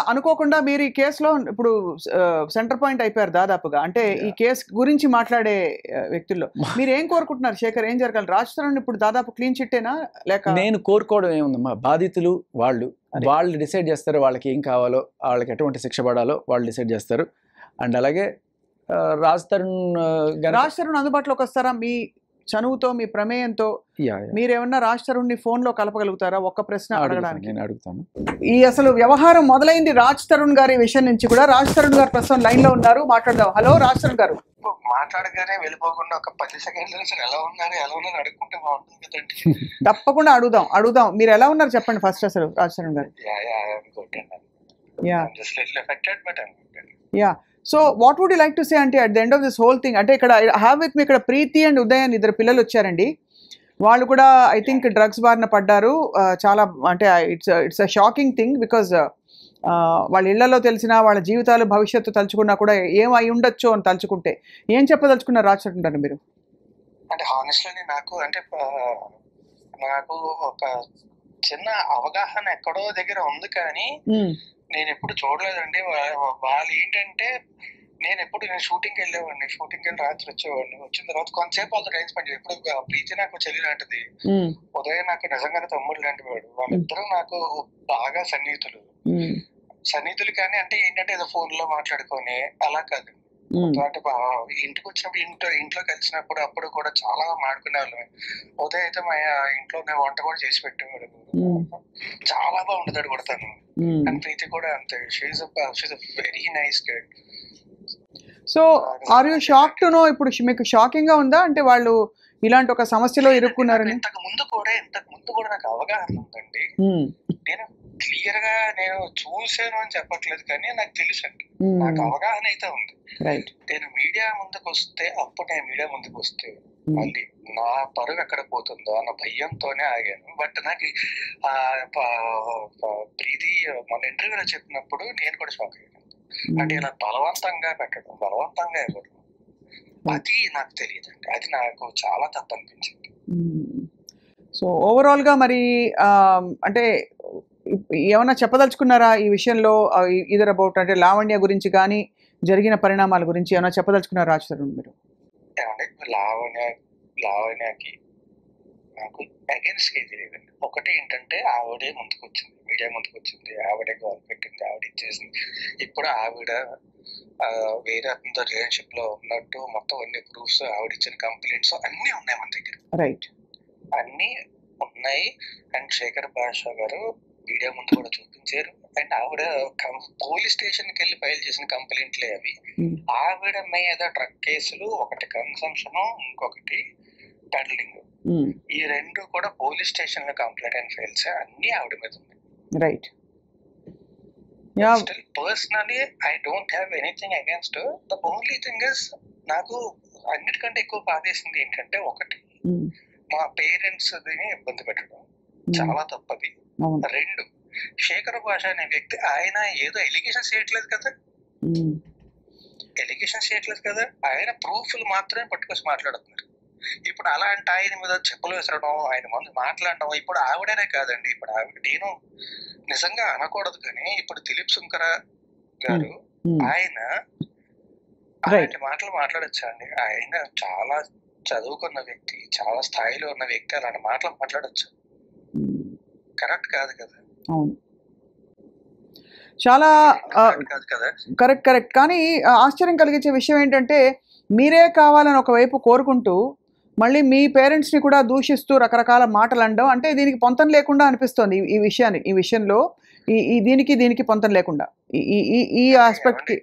అనుకోకుండా మీరు ఈ కేసులో ఇప్పుడు సెంటర్ పాయింట్ అయిపోయారు దాదాపుగా అంటే ఈ కేసు గురించి మాట్లాడే ఆ, వ్యక్తుల్లో మీరు ఏం కోరుకుంటున్నారు శేఖర్ ఏం జరగాలి రాజ్ తరుణ్ ఇప్పుడు దాదాపు క్లీన్ చిట్టేనా లేక నేను కోరుకోవడం ఏముందమ్మా బాధితులు వాళ్ళు అదే. వాళ్ళు డిసైడ్ చేస్తారు వాళ్ళకి ఏం కావాలో వాళ్ళకి ఎటువంటి శిక్ష పడాలో వాళ్ళు డిసైడ్ చేస్తారు అండ్ అలాగే ఆ, రాజ్ తరుణ్ ఆ, గనక- రాజ్ తరుణ్ అందుబాటులోకి వస్తారా మీ చనువుతో మీ ప్రమేయంతో యా, యా. మీరేమన్నా రాజ్ తరుణ్ ని ఫోన్ లో కలపగలుగుతారా ఒక్క ప్రశ్న అడుగుతాను, అడగడానికి నేను అడుగుతాను ఈ అసలు వ్యవహారం మొదలైంది రాజ్ తరుణ్ గారి విషయం నుంచి కూడా రాజ్ తరుణ్ గారు ప్రస్తుతం లైన్ లో ఉన్నారు మాట్లాడదాం హలో రాజ్ తరుణ్ గారు మాట్లాడగానే వెళ్ళిపోకుండా ఒక పది సెకండ్లు అసలు ఎలా ఉన్నారు ఎలా ఉన్నారు అడుక్కుంటే బాగుంటుంది కదండి తప్పకుండా అడుగుదాం అడుగుదాం మీరు ఎలా ఉన్నారు చెప్పండి ఫస్ట్ అసలు రాజ్ తరుణ్ గారు yeah yeah I'm good yeah just little affected but I'm good yeah so what would you like to say అంటే at the end of this whole thing అంటే ఇక్కడ హ్యావ్ విత్ మీ ఇక్కడ ప్రీతి అండ్ ఉదయ్ అని ఇద్దరు పిల్లలు వచ్చారండి వాళ్ళు కూడా ఐ థింక్ డ్రగ్స్ బారిన పడ్డారు ఆ, చాలా అంటే it's it's uh shocking thing because వాళ్ళ ఇళ్లలో తెలిసిన వాళ్ళ జీవితాలు భవిష్యత్తు తలుచుకున్నా కూడా ఏం అయి ఉండొచ్చు అని తలుచుకుంటే ఏం చెప్పదలుచుకున్నారు రాచుకుంటారు మీరు అంటే హానెస్ట్లీ నాకు అంటే ఆ, నాకు ఒక చిన్న అవగాహన ఎక్కడో దగ్గర ఉంది కానీ మ్మ్. నేను ఎప్పుడు చూడలేదండి వా- వాళ్ళు ఏంటంటే నేను ఎప్పుడు నేను షూటింగ్కి వెళ్ళేవాడిని షూటింగ్కి వెళ్ళి రాత్రి వచ్చేవాడిని వచ్చిన తర్వాత కొంతసేపు వాళ్ళతో టైం స్పెండ్ చేయాలి ఇప్పుడు ఆ ప్రీతి నాకు చెల్లి లాంటిది మ్మ్. ఉదయం నాకు నిజంగానే తమ్ముడు లాంటి వాడు వాళ్ళిద్దరూ నాకు బాగా సన్నిహితులు మ్మ్. సన్నిహితులు కానీ అంటే ఏంటంటే ఏదో ఫోన్ లో మాట్లాడుకొని అలా కాదు మ్మ్. అంటే బా- ఇంటికి వచ్చినప్పుడు ఇంట్లో ఇంట్లో కలిసినప్పుడు అప్పుడు కూడా చాలా మాడుకునే వాళ్ళం ఉదయం అయితే మా ఇంట్లోనే వంట కూడా చేసి పెట్టేవాడు మ్మ్. చాలా బాగుండదు కూడా తను మ్మ్. అండ్ ప్రీతి కూడా అంతే she's she's very nice guide so are you shock to know ఇప్పుడు మీకు షాకింగ్ గా ఉందా అంటే వాళ్ళు ఇలాంటి ఒక సమస్యలో ఇరుక్కున్నారని ఇంతకు ముందు కూడా ఇంతకు ముందు కూడా నాకు అవగాహన ఉందండి మ్మ్. నేను క్లియర్ గా నేను చూసాను అని చెప్పట్లేదు కానీ నాకు తెలుసు అండి మ్మ్. నాకు అవగాహన అయితే ఉంది రైట్ నేను మీడియా ముందుకు వస్తే అప్పుడు నేను మీడియా ముందుకు వస్తే మ్మ్. మళ్ళీ నా పరువు ఎక్కడ పోతుందో అన్న భయంతోనే ఆగాను బట్ నాకు ఆ ప- ప- ప్రీతి మన ఇంటర్వ్యూలో చెప్పినప్పుడు నేను కూడా షాక్ అయ్యాను అంటే ఇలా బలవంతంగా పెట్టడం బలవంతంగా ఇవ్వడం అది నాకు తెలియదండి అది నాకు చాలా తప్పు అనిపించింది సో ఓవరాల్గా మరి ఆ, అంటే ఏమైనా చెప్పదలుచుకున్నారా ఈ విషయంలో ఇదర్ అబౌట్ అంటే లావణ్య గురించి కానీ జరిగిన పరిణామాల గురించి ఏమైనా చెప్పదలుచుకున్నారా రాజ్ తరుణ్ మీరు అంటే లావణ్య లావణ్యకి నాకు అగేన్స్ట్ ఏది లేదండి ఒకటి ఏంటంటే ఆవిడే ముందుకు వచ్చింది మీడియా ముందుకు వచ్చింది ఆవిడే గోల్ పెట్టింది ఆవిడ ఇచ్చేసింది ఇప్పుడు ఆవిడ ఆ, వేరే అతనితో రిలేషన్షిప్ లో ఉన్నట్టు మొత్తం అన్ని ప్రూఫ్స్ ఆవిడ ఇచ్చిన కంప్లైంట్స్ అన్ని ఉన్నాయి మన దగ్గర రైట్ అన్ని ఉన్నాయి అండ్ శేఖర్ భాషా గారు మీడియా ముందు కూడా చూపించారు అండ్ ఆవిడ పోలీస్ స్టేషన్ కి వెళ్ళి ఫైల్ చేసిన కంప్లైంట్లే అవి Hmm. ఆవిడ మీద డ్రగ్ కేసులు ఒకటి కన్సంప్షన్ ఇంకొకటి పెడలింగ్ ఈ రెండు కూడా పోలీస్ స్టేషన్ లో కంప్లైంట్ అండ్ ఫైల్స్ అన్ని ఆవిడ మీద ఉన్నాయి right yeah still personally I don't have anything against the only thing is నాకు అన్నిటికంటే ఎక్కువ బాధేసింది ఏంటంటే ఒకటి మా పేరెంట్స్ ఇబ్బంది పెట్టడం చాలా తప్పది అవును రెండు శేఖర్ భాష అనే వ్యక్తి ఆయన ఏదో ఎలిగేషన్ చేయట్లేదు కదా Mm. ఎలిగేషన్ చేయట్లేదు కదా ఆయన ప్రూఫ్లు మాత్రమే పట్టుకొచ్చి మాట్లాడుతున్నారు ఇప్పుడు అలాంటి ఆయన మీద చెప్పులు విసరడం ఆయన ముందు మాట్లాడడం ఇప్పుడు ఆవిడనే కాదండి ఇప్పుడు ఆవిడ నేను నిజంగా అనకూడదు కానీ ఇప్పుడు దిలీప్ శంకర గారు Mm. ఆయన అలాంటి మాటలు మాట్లాడొచ్చా అండి ఆయన చాలా చదువుకున్న వ్యక్తి చాలా స్థాయిలో ఉన్న వ్యక్తి అలాంటి మాటలు మాట్లాడొచ్చు Mm. కరెక్ట్ కాదు కదా అవును చాలా ఆ, కరెక్ట్ కాదు కదా కరెక్ట్ కరెక్ట్ కానీ ఆ, ఆశ్చర్యం కలిగించే విషయం ఏంటంటే మీరే కావాలని ఒకవైపు కోరుకుంటూ మళ్ళీ మీ పేరెంట్స్ని కూడా దూషిస్తూ రకరకాల మాటలు అనడం అంటే దీనికి పొంతం లేకుండా అనిపిస్తోంది ఈ- ఈ విషయాన్ని ఈ విషయంలో ఈ ఈ దీనికి దీనికి పొంతం లేకుండా ఈ- ఈ ఈ ఈ ఆస్పెక్ట్కి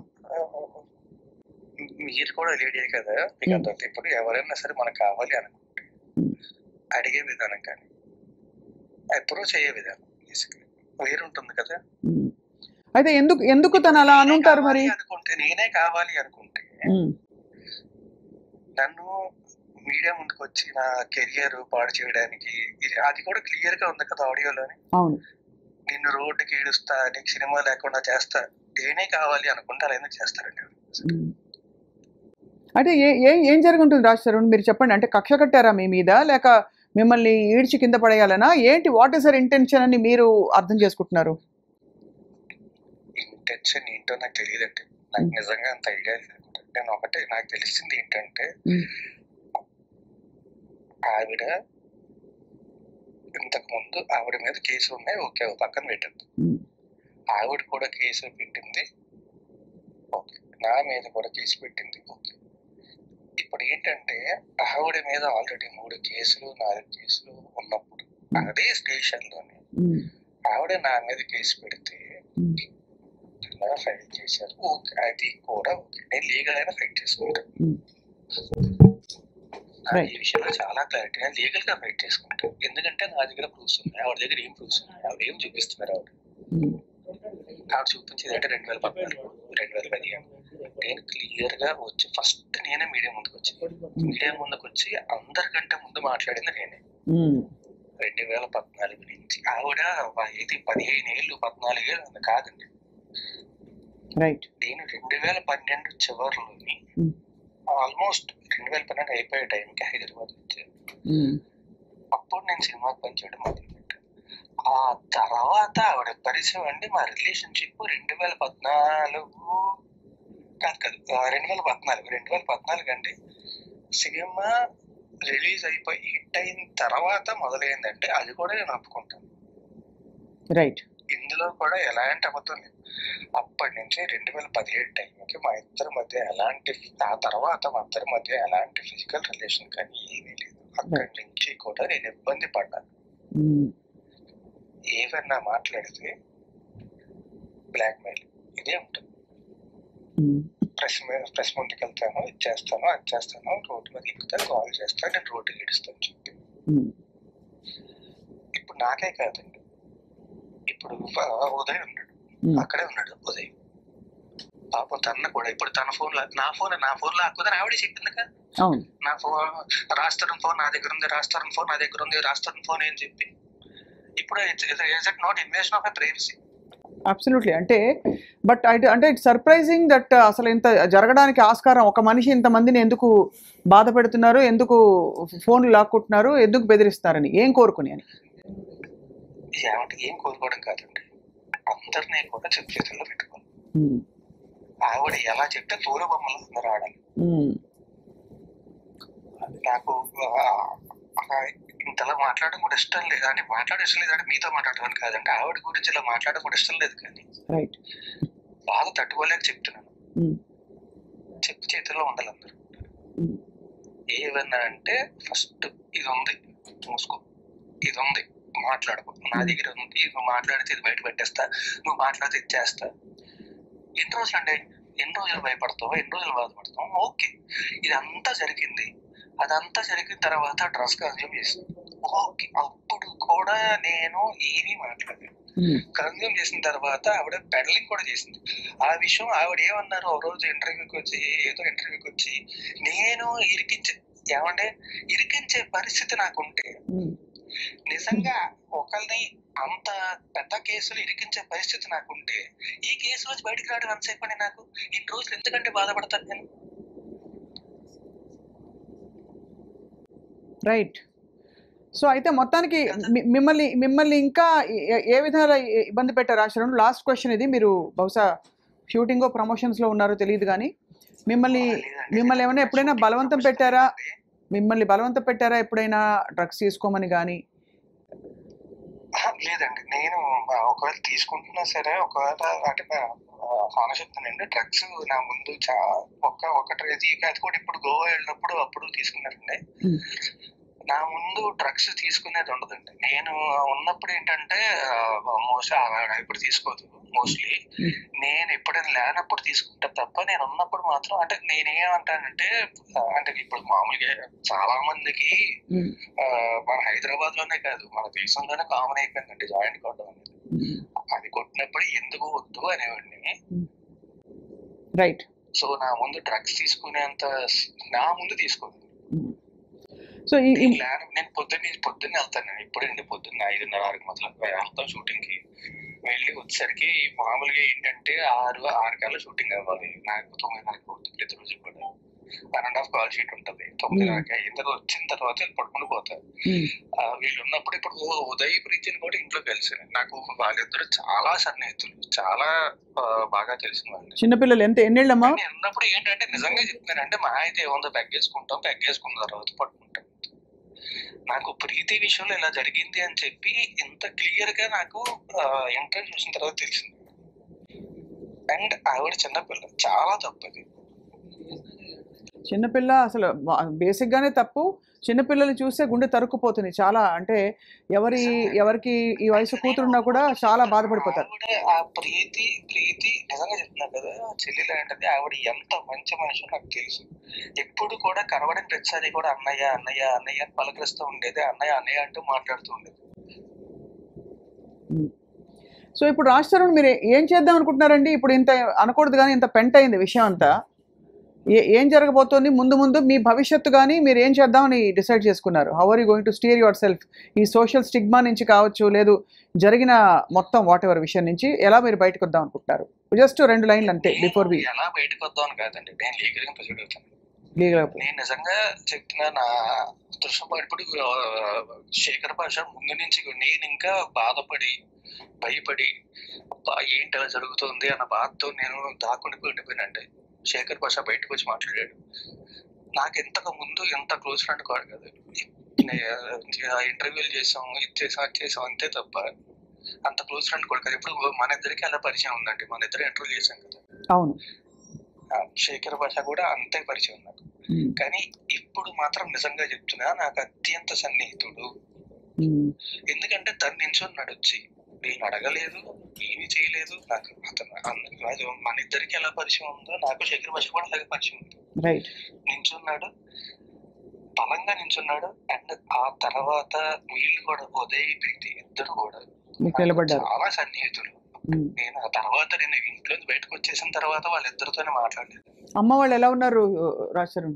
మీరు కూడా లేడీ కదా మీకు Hmm. అంత ఇప్పుడు ఎవరైనా సరే మనకు కావాలి అనుకుంటే Hmm. అడిగే విధానం కానీ అప్రోచ్ అయ్యే విధానం basically వేరుంటుంది కదా ఉమ్. అయితే ఎందుకు ఎందుకు తను అలా నేనే అనుంటారు మరి కావాలి అనుకుంటే నేనే కావాలి అనుకుంటే ఉమ్, నన్ను మీడియా ముందుకు వచ్చి నా కెరియర్ పాడు చేయడానికి ఇది అది కూడా క్లియర్ గా ఉంది కదా ఆడియోలోని అవును నిన్ను రోడ్డుకి ఈడుస్తా నీకు సినిమా లేకుండా చేస్తా నేనే కావాలి అనుకుంటే అలా ఎందుకు చేస్తారండి ఉమ్. అంటే ఏ ఏ ఏం జరుగుంటుంది రాజ్ తరుణ్ మీరు చెప్పండి అంటే కక్ష కట్టారా మీ మీద లేక మిమ్మల్ని ఈడ్చి కింద పడేయాలనా ఏంటి వాట్ ఇస్ అర్ ఇంటెన్షన్ అని మీరు అర్థం చేసుకుంటున్నారు ఇంటెన్షన్ ఏంటో నాకు తెలియదండి నాకు నిజంగా అంత ఐడియా లేదు నేను ఒకటే నాకు తెలిసింది ఏంటంటే Mm. ఆవిడ ఇంతకు ముందు ఆవిడ మీద కేసులు ఉన్నాయి ఓకే ఒక పక్కన పెట్టద్దు Mm. ఆవిడ కూడా కేసులు పెట్టింది ఓకే నా మీద కూడా కేసు పెట్టింది ఓకే ఇప్పుడు ఏంటంటే ఆవిడ మీద ఆల్రెడీ మూడు కేసులు నాలుగు కేసులు ఉన్నప్పుడు అదే స్టేషన్ లోనే Mm. ఆవిడ నా మీద కేసు పెడితే Mm. ఇలా ఫైల్ చేశారు ఓకే అది కూడా ఓకే నేను లీగల్ అయినా ఫైట్ చేసుకుంటాను Mm. నాకు Right. ఈ విషయంలో చాలా క్లారిటీ నేను లీగల్ గా ఫైట్ చేసుకుంటాను ఎందుకంటే నా దగ్గర ప్రూఫ్స్ ఉన్నాయి ఆవిడ దగ్గర ఏం ప్రూఫ్స్ ఉన్నాయి ఆవిడ ఏం చూపిస్తున్నారు ఆవిడ Mm. ఆవిడ చూపించేది అంటే రెండు వేల పద్నాలుగు రెండు వేల పదిహేను నేను క్లియర్ గా వచ్చి ఫస్ట్ నేనే మీడియా ముందుకు వచ్చి మీడియా ముందుకు వచ్చి అందరికంటే ముందు మాట్లాడింది నేనే Mm. రెండు వేల పద్నాలుగు నుంచి ఆవిడ ఇది పదిహేను ఏళ్ళు పద్నాలుగు ఏళ్ళు అంత కాదండి రైట్ నేను రెండు వేల పన్నెండు చివరిలోని Mm. ఆల్మోస్ట్ రెండు వేల పన్నెండు అయిపోయే టైంకి హైదరాబాద్ వచ్చాను Mm. అప్పుడు నేను సినిమాకి పనిచేయడం మొదలుపెట్టాను ఆ తర్వాత ఆవిడ పరిచయం అండి మా రిలేషన్షిప్ రెండు వేల పద్నాలుగు కాదు కాదు ఆ, రెండు వేల పద్నాలుగు రెండు వేల పద్నాలుగు అండి సినిమా రిలీజ్ అయిపోయి హిట్ అయిన తర్వాత మొదలైందంటే అది కూడా నేను ఒప్పుకుంటాను రైట్ ఇందులో కూడా ఎలాంటి అబద్ధం లేదు అప్పటి నుంచి రెండు వేల పదిహేడు టైంకి మా ఇద్దరి మధ్య ఎలాంటి ఆ తర్వాత మా ఇద్దరి మధ్య ఎలాంటి ఫిజికల్ రిలేషన్ కానీ ఏమీ లేదు అక్కడి నుంచి కూడా నేను ఇబ్బంది పడ్డాను Mm. ఏవన్నా మాట్లాడితే బ్లాక్ మెయిల్ ఇదే ఉంటుంది Mm. ప్రెస్ మీద ప్రెస్ ముందుకు వెళ్తాను ఇది చేస్తాను అది చేస్తాను రోడ్డు మీద ఎక్కుతాను కాల్ చేస్తాను నేను రోడ్డు గడిస్తాను చెప్పి Mm. ఇప్పుడు నాకే కాదండి ఇప్పుడు ఆ, ఉదయ్ ఉన్నాడు Mm. అక్కడే ఉన్నాడు ఉదయ్ పాపం తన కూడా ఇప్పుడు తన ఫోన్ నా ఫోన్ నా ఫోన్ లాక్కుదని ఆవిడే చెప్పింది కదా అవును నా ఫోన్ రాస్తారం ఫోన్ నా దగ్గర ఉంది రాస్తారం ఫోన్ నా దగ్గర ఉంది రాస్తారం ఫోన్ అని చెప్పి ఇప్పుడు is it not invasion of a privacy absolutely అంటే బట్ అంటే ఇట్స్ సర్ప్రైజింగ్ దట్ అసలు ఇంత జరగడానికి ఆస్కారం ఒక మనిషి ఇంతమందిని ఎందుకు బాధ పెడుతున్నారు ఎందుకు ఫోన్లు లాక్కుంటున్నారు ఎందుకు బెదిరిస్తున్నారని ఏం కోరుకుని అని ఏమంటే ఏం కోరుకోవడం కాదండి అందరినీ కూడా చెప్పు చేతుల్లో పెట్టుకోవాలి Mm. ఆవిడ ఎలా చెప్తే తోలు బొమ్మలు అందరూ ఆడాలి Mm. నాకు ఆ, ఆ, ఇంతలా మాట్లాడడం కూడా ఇష్టం లేదు అంటే మాట్లాడడం ఇష్టం లేదు అంటే మీతో మాట్లాడడం కాదండి ఆవిడ గురించి ఇలా మాట్లాడడం కూడా ఇష్టం లేదు కానీ రైట్ బాగా తట్టుకోలేక చెప్తున్నాను Mm. చెప్పు చేతుల్లో ఉండాలి అందరూ Mm. ఏమన్నా అంటే ఫస్ట్ ఇది ఉంది మూసుకో ఇది ఉంది మాట్లాడుకో నా దగ్గర ఉంది నువ్వు మాట్లాడితే ఇది బయట పెట్టేస్తా నువ్వు మాట్లాడితే ఇది చేస్తా ఎన్ని రోజులు అంటే ఎన్ని రోజులు భయపడతావు ఎన్ని రోజులు బాధపడతావు ఓకే ఇదంతా జరిగింది అదంతా జరిగిన తర్వాత డ్రస్ కన్జ్యూమ్ చేసింది ఓకే అప్పుడు కూడా నేను ఏమీ మాట్లాడలేదు Mm. కన్జ్యూమ్ చేసిన తర్వాత ఆవిడ పెడలింగ్ కూడా చేసింది ఆ విషయం ఆవిడ ఏమన్నారు ఒక రోజు ఇంటర్వ్యూకి వచ్చి ఏదో ఇంటర్వ్యూకి వచ్చి నేను ఇరికించే ఏమంటే ఇరికించే పరిస్థితి నాకుంటే Mm. నిజంగా ఒకరిని అంత పెద్ద కేసులు ఇరికించే పరిస్థితి నాకుంటే ఈ కేసు నుంచి బయటికి రావడం ఎంతసేపు అండి నాకు ఇన్ని రోజులు ఎందుకంటే బాధపడతాను నేను రైట్ సో అయితే మొత్తానికి మి- మిమ్మల్ని మిమ్మల్ని ఇంకా ఏ- ఏ విధాల ఇబ్బంది పెట్టారు ఆశ్రమం లాస్ట్ క్వశ్చన్ ఇది మీరు బహుశా షూటింగ్ ప్రమోషన్స్లో ఉన్నారో తెలియదు కానీ మిమ్మల్ని మిమ్మల్ని ఏమైనా ఎప్పుడైనా బలవంతం పెట్టారా మిమ్మల్ని బలవంతం పెట్టారా ఎప్పుడైనా డ్రగ్స్ తీసుకోమని కానీ ఆహా, లేదండి నేను ఆ, ఒకవేళ తీసుకుంటున్నా సరే ఒకవేళ అంటే హాన చెప్తానండి డ్రగ్స్ నా ముందు చా ఒక్క ఒకటి అది అది కూడా ఇప్పుడు గోవా వెళ్ళినప్పుడు అప్పుడు తీసుకున్నారండి Hmm. నా ముందు డ్రగ్స్ తీసుకునేది ఉండదండి నేను ఉన్నప్పుడు ఏంటంటే మోస్ట్ ఇప్పుడు తీసుకోదు మోస్ట్లీ Hmm. నేను ఎప్పుడైనా లేనప్పుడు తీసుకుంటా తప్ప నేను ఉన్నప్పుడు మాత్రం అంటే నేనేమంటానంటే ఆ, అంటే ఇప్పుడు మామూలుగా చాలా మందికి ఆ, మన హైదరాబాద్ లోనే కాదు మన దేశంలోనే కామన్ అయిపోయిందండి జాయింట్ కొట్టడం అనేది అది కొట్టినప్పుడు ఎందుకు వద్దు అనేవాడిని రైట్ సో నా ముందు డ్రగ్స్ తీసుకునేంత నా ముందు తీసుకోదు సో ఈ ఈ- ప్లాన్ నేను పొద్దున్న పొద్దున్న వెళ్తాను నేను ఇప్పుడండి పొద్దున్న ఐదున్నర ఆరుకి మొదలు వెళ్తాం షూటింగ్ కి వెళ్ళి వచ్చేసరికి మామూలుగా ఏంటంటే ఆరు ఆరు కల్లా షూటింగ్ అవ్వాలి నాకు తొమ్మిదిన్నరకు అవుతుంది ప్రతి రోజు కూడా one and half call sheet ఉంటది తొమ్మిది Hmm. దాకా ఇద్దరు వచ్చిన తర్వాత వీళ్ళు పడుకుని పోతారు ఉమ్, ఆ, వీళ్ళు ఉన్నప్పుడు ఇప్పుడు ఉ- ఉదయ్ ప్రీతిని కూడా ఇంట్లో కలిసాను నాకు వాళ్ళిద్దరు చాలా సన్నిహితులు చాలా ఆ, బాగా తెలిసిన వాళ్ళు చిన్నపిల్లలు ఎంత ఎన్నేళ్ళమ్మా కానీ ఉన్నప్పుడు ఏంటంటే నిజంగా చెప్తున్నాను అంటే మా అయితే ఏముందో బెగ్గేసుకుంటాం బెగ్గేసుకున్న తర్వాత పట్టుకుంటాం నాకు ప్రీతి విషయంలో ఇలా జరిగింది అని చెప్పి ఇంత క్లియర్ గా నాకు ఇంటర్వ్యూ చూసిన తర్వాత తెలిసింది అండ్ ఆవిడ చిన్నపిల్ల చాలా తప్పది చిన్నపిల్ల అసలు బేసిక్ గానే తప్పు చిన్నపిల్లల్ని చూస్తే గుండె తరుక్కుపోతుంది చాలా అంటే ఎవరి ఎవరికి ఈ వయసు కూతురున్నా కూడా చాలా బాధపడిపోతారు ఆవిడ ఆ ప్రీతి ప్రీతి నిజంగా చెప్తున్నారు కదా ఆ చెల్లి లాంటిది ఆవిడ ఎంత మంచి మనిషి నాకు తెలుసు ఎప్పుడు కూడా కనబడిన ప్రతిసారి కూడా అన్నయ్య అన్నయ్య అన్నయ్య అని పలకరిస్తూ ఉండేది అన్నయ్య అన్నయ్య అంటూ మాట్లాడుతూ ఉండేది సో ఇప్పుడు రాష్ట్రం మీరు ఏం చేద్దాం అనుకుంటున్నారండి ఇప్పుడు ఇంత అనకూడదు కానీ ఇంత పెంట అయింది విషయం అంతా ఏ ఏం జరగబోతోంది ముందు ముందు మీ భవిష్యత్తు కానీ మీరు ఏం చేద్దామని డిసైడ్ చేసుకున్నారు how are you going to steer yourself ఈ సోషల్ స్టిగ్మా నుంచి కావచ్చు లేదు జరిగిన మొత్తం వాట్ ఎవర్ విషయం నుంచి ఎలా మీరు బయటకు వద్దాం అనుకుంటున్నారు జస్ట్ రెండు లైన్లు అంతే బిఫోర్ వి నేను ఎలా బయటకు వద్దామని కాదండి నేను లీగల్ గా ప్రొసీడ్ అవుతాను లీగల్ నేను నిజంగా చెప్తున్నా నా దృశ్యం ఇప్పుడు ఆ, శేఖర్ భాష ముందు నుంచి నేను ఇంకా బాధపడి భయపడి అబ్బా ఏంటి అలా జరుగుతుంది అన్న బాధతో నేను దాక్కుని ఉండిపోయినండి శేఖర్ భాష బయటకు వచ్చి మాట్లాడాడు నాకు ఎంతకు ముందు ఎంత క్లోజ్ ఫ్రెండ్ కాదు కదా ఇంటర్వ్యూలు చేసాం ఇది చేసాం అది చేసాం అంతే తప్ప అంత క్లోజ్ ఫ్రెండ్ కూడా కదా ఇప్పుడు మన ఇద్దరికి అలా పరిచయం ఉందండి మన ఇద్దరు ఇంటర్వ్యూ చేసాం కదా అవును ఆ, శేఖర్ భాష కూడా అంతే పరిచయం నాకు ఉమ్, కానీ ఇప్పుడు మాత్రం నిజంగా చెప్తున్నా నాకు అత్యంత సన్నిహితుడు ఉమ్, ఎందుకంటే తను నించున్నాడు వచ్చి నేను అడగలేదు ఏమీ చేయలేదు నాకు అతను అన్న- అది మన ఇద్దరికి ఎలా పరిచయం ఉందో నాకు శేఖర్ భాష కూడా అలాగే పరిచయం ఉంది రైట్ నించున్నాడు బలంగా నించున్నాడు అండ్ ఆ తర్వాత వీళ్ళు కూడా ఉదయ్ ప్రీతి ఇద్దరు కూడా మీకు నిలబడ్డారు చాలా సన్నిహితులు ఉమ్. నేను ఆ తర్వాత నేను ఇంట్లో బయటకు వచ్చేసిన తర్వాత వాళ్ళిద్దరితోనే మాట్లాడలేదు అమ్మ వాళ్ళు ఎలా ఉన్నారు రాజశరణ్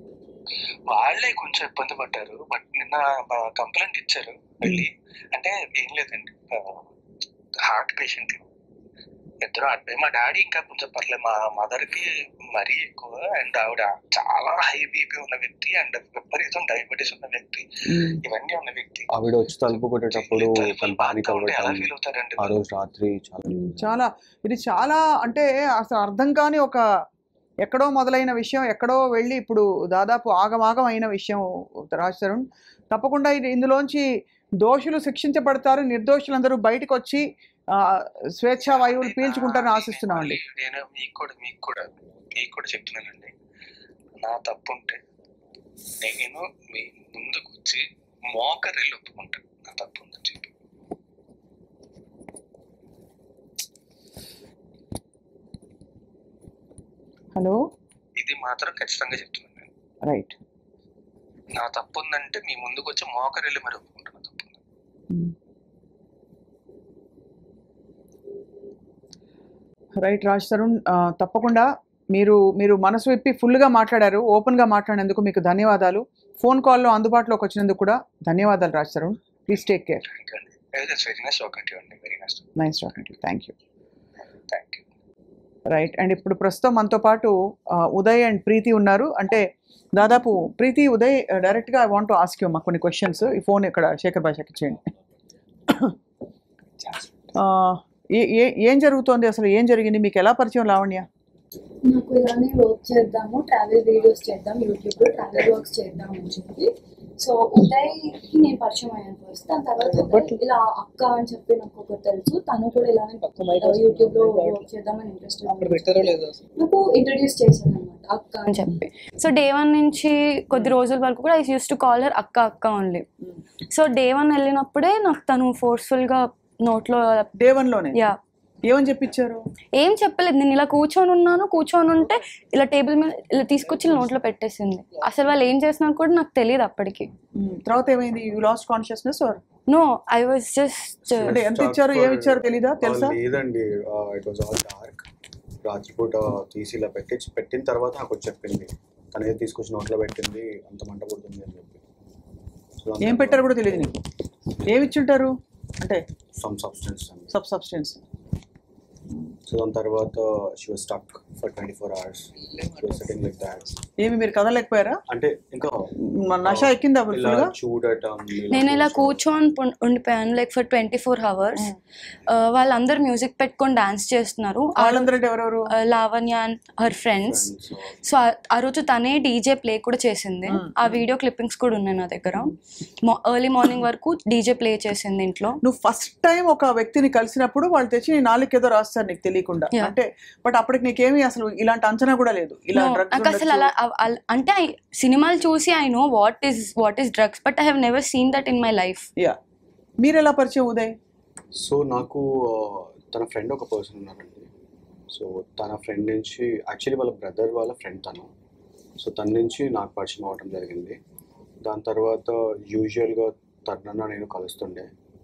వాళ్ళే కొంచెం ఇబ్బంది పడ్డారు బట్ నిన్న కంప్లైంట్ ఇచ్చారు వెళ్ళి అంటే ఏం లేదండి హార్ట్ పేషెంట్ ఇద్దరు అడ్డే మా డాడీ ఇంకా కొంచెం పర్లేదు మా మదర్ కి మరీ ఎక్కువ అండ్ ఆవిడ చాలా హై బీపీ ఉన్న వ్యక్తి అండ్ విపరీతం డయాబెటీస్ ఉన్న వ్యక్తి ఉమ్, ఇవన్నీ ఉన్న వ్యక్తి ఆవిడ వచ్చి తలుపు కొట్టేటప్పుడు తను పానిక్ ఉంటే ఎలా అవ్వటం ఫీల్ అవుతారండి ఆ రోజు రాత్రి చాలా ఉమ్, చాలా ఇది చాలా అంటే అసలు అర్థం కాని ఒక ఎక్కడో మొదలైన విషయం ఎక్కడో వెళ్ళి ఇప్పుడు దాదాపు ఆగమాగం అయిన విషయం రాజశరణ్ తప్పకుండా ఇది ఇందులోంచి దోషులు శిక్షించబడతారు నిర్దోషులందరూ బయటకు వచ్చి ఆ, స్వేచ్ఛా వాయువులు పీల్చుకుంటారని ఆశిస్తున్నామండి నేను మీకు కూడా మీకు కూడా మీకు కూడా చెప్తున్నానండి నా తప్పు ఉంటే నేను మీ ముందుకు వచ్చి మోకరిల్లు ఒప్పుకుంటాను నా తప్పు ఉందని చెప్పి హలో ఇది మాత్రం ఖచ్చితంగా చెప్తున్నాను నేను రైట్ నా తప్పు ఉందంటే మీ ముందుకు వచ్చి మోకరిల్లు మరి ఒప్పుకుంటాను తప్పు ఉందని. రైట్ రాజ్ తరుణ్ ఆ, తప్పకుండా మీరు మీరు మనసు విప్పి ఫుల్గా మాట్లాడారు ఓపెన్గా మాట్లాడినందుకు మీకు ధన్యవాదాలు ఫోన్ కాల్లో అందుబాటులోకి వచ్చినందుకు కూడా ధన్యవాదాలు Raj Tarun please take care thank you అండి it's very nice talking to అండి very nice nice talking to thank you thank you right and ఇప్పుడు ప్రస్తుతం మనతో పాటు ఆ, ఉదయ్ అండ్ ప్రీతి ఉన్నారు అంటే దాదాపు ప్రీతి ఉదయ్ డైరెక్ట్గా ఐ వాంట్ ఆస్క్ యూ మా కొన్ని క్వశ్చన్స్ ఈ ఫోన్ ఇక్కడ శేఖర్ భాషకి ఇచ్చేయండి ఆ, ఏ- ఏ- ఏం జరుగుతోంది అసలు ఏం జరిగింది మీకు ఎలా పరిచయం లావణ్య నాకు ఇలానే వర్క్ చేద్దాము ట్రావెల్ వీడియోస్ చేద్దాం యూట్యూబ్ లో ట్రావెల్ వర్క్స్ చేద్దాం అని చెప్పి సో ఉదయ్కి నేను పరిచయం అయ్యాను ఫస్ట్ దాని తర్వాత ఉదయ్ ఇలా అక్క అని చెప్పి నాకు ఒకటి తెలుసు తను కూడా ఇలానే యూట్యూబ్ లో వర్క్ చేద్దామని ఇంట్రెస్ట్ నాకు ఇంట్రడ్యూస్ చేశాను అనమాట అక్క అని చెప్పి సో డే వన్ నుంచి కొద్ది రోజుల వరకు కూడా ఐ యూస్ టు కాలర్ అక్క అక్క ఓన్లీ సో డే వన్ వెళ్ళినప్పుడే నాకు తను ఫోర్స్ఫుల్ గా నోట్లో డే వన్లోనే యా ఏమని చెప్పించారు ఏం చెప్పలేదు నేను ఇలా కూర్చొని ఉన్నాను కూర్చొని ఉంటే ఇలా టేబుల్ మీద ఇలా తీసుకొచ్చి ఇలా నోట్లో పెట్టేసింది అసలు వాళ్ళు ఏం చేస్తున్నారు కూడా నాకు తెలియదు అప్పటికి మ్మ్. తర్వాత ఏమైంది you lost consciousness or no I was just అంటే ఎంత ఇచ్చారు ఏమి ఇచ్చారు తెలీదా తెలుసా లేదండి ఇట్ వాజ్ ఆల్ డార్క్ రాత్రిపూట తీసి ఇలా పెట్టి పెట్టిన తర్వాత నాకు వచ్చి చెప్పింది తను ఏదో తీసుకొచ్చి నోట్లో పెట్టింది అంత మంట పుడుతుంది అని చెప్పి So, ఏం పెట్టారు కూడా తెలియదు నీకు ఏమి ఇచ్చుంటారు అంటే some substance sub substance so దాని తర్వాత she was stuck for twenty four hours sitting like that ఏమి మీరు కదలేకపోయారా అంటే ఇంకా మన నష ఎక్కిందా ఇలా ఫుల్గా చూడటం నేను ఇలా కూర్చొని పున్- ఉండిపోయాను like for twenty four hours వాళ్ళందరూ మ్యూజిక్ పెట్టుకొని డాన్స్ చేస్తున్నారు ఆ వాళ్ళందరూ అంటే ఎవరెవరు రోజు, ఆ, Lavanya and her friends so ఆ- ఆ రోజు తనే డీజే ప్లే కూడా చేసింది ఆ వీడియో క్లిప్పింగ్స్ కూడా ఉన్నాయి నా దగ్గర ఎర్లీ మార్నింగ్ వరకు డీజే ప్లే చేసింది ఇంట్లో నువ్వు ఫస్ట్ టైం ఒక వ్యక్తిని కలిసినప్పుడు వాళ్ళు తెచ్చి నీ నాలుగు ఏదో రాస్తారు నీకు తెలియకుండా Yeah. అంటే బట్ అప్పటికి నీకేమీ అసలు ఇలాంటి అంచనా కూడా లేదు ఇలా No, drugs నాకు అసలు అలా అవ- అల- అంటే I- సినిమాలు చూసి I know what is what is drugs but I have never seen that in my life yeah మీరు ఎలా పరిచయం ఉదయ్ సో నాకు ఆ, తన ఫ్రెండ్ ఒక పర్సన్ ఉన్నారండి సో తన ఫ్రెండ్ నుంచి యాక్చువల్లీ వాళ్ళ బ్రదర్ వాళ్ళ ఫ్రెండ్ తను సో తన నుంచి నాకు పరిచయం అవ్వడం జరిగింది దాని తర్వాత యూజువల్గా తరుణన్న నేను కలుస్తుండే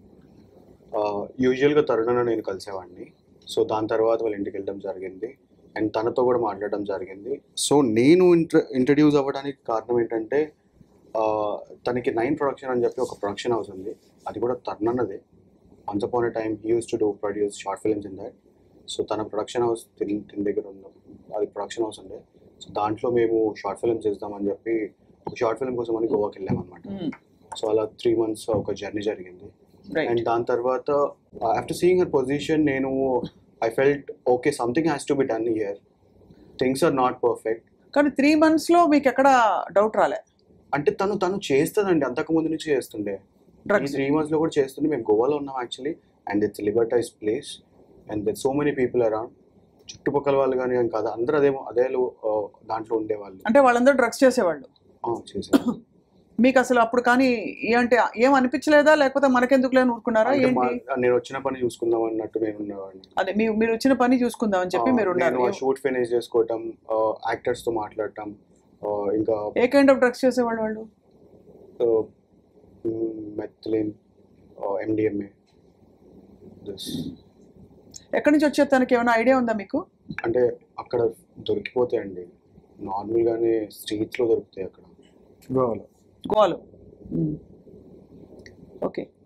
యూజువల్గా తరుణన్న నేను కలిసేవాడిని సో దాని తర్వాత వాళ్ళ ఇంటికి వెళ్ళడం జరిగింది అండ్ తనతో కూడా మాట్లాడడం జరిగింది సో నేను ఇంట్ర ఇంట్రడ్యూస్ అవ్వడానికి కారణం ఏంటంటే ఆ, తనకి నైన్ ప్రొడక్షన్ అని చెప్పి ఒక ప్రొడక్షన్ హౌస్ ఉంది అది కూడా తరుణన్నదే once upon a time he use to do produce short films in that so తన ప్రొడక్షన్ హౌస్ తిన్ తిన్ దగ్గర ఉంది అది ప్రొడక్షన్ హౌస్ ఉండే సో దాంట్లో మేము షార్ట్ ఫిల్మ్స్ చేద్దామని చెప్పి ఒక షార్ట్ ఫిల్మ్ కోసం అని గోవాకి వెళ్ళామన్నమాట సో అలా త్రీ మంత్స్ ఒక జర్నీ జరిగింది అండ్ రైట్ దాని తర్వాత ఆఫ్టర్ సీయింగ్ హర్ పొజిషన్ నేను I felt okay something has to be done here things are not perfect కానీ త్రీ మంత్స్ లో మీకు ఎక్కడ డౌట్ రాలే అంటే తను తను చేస్తుందండి అంతకు ముందు నుంచి చేస్తుండే ఈ డ్రగ్స్ త్రీ మంత్స్ లో కూడా చేస్తుంది మేము గోవాలో ఉన్నాం actually and it's liberalised place and that so many people around చుట్టుపక్కల వాళ్ళు కానీ ఏం కాదు అందరూ అదేమో అదే లో- ఆ, దాంట్లో ఉండేవాళ్ళు అంటే వాళ్ళందరూ డ్రగ్స్ చేసేవాళ్ళు ఆ, చేశారు మీకు అసలు అప్పుడు కానీ ఏ అంటే ఏం అనిపించలేదా లేకపోతే మనకెందుకు లేని ఊరుకున్నారా అంటే ఏంటి మా- నేను వచ్చిన పని చూసుకుందాం అన్నట్టు నేను ఉండేవాడిని అదే మీ- మీరు వచ్చిన పని చూసుకుందాం చెప్పి మీరు ఉన్నారు షూట్ ఫినిష్ చేసుకోవటం యాక్టర్స్ తో మాట్లాడటం ఆ, ఇంకా ఏ కైండ్ ఆఫ్ డ్రగ్స్ చేసేవాళ్ళు వాళ్ళు మెథలిన్ ఎండిఎంఏ దిస్ ఎక్కడి నుంచి వచ్చే తనకి ఏమైనా ఐడియా ఉందా మీకు అంటే అక్కడ దొరికిపోతాయండి నార్మల్గానే స్ట్రీట్స్లో దొరుకుతాయి అక్కడ గోవాలో గోవాలో ఓకే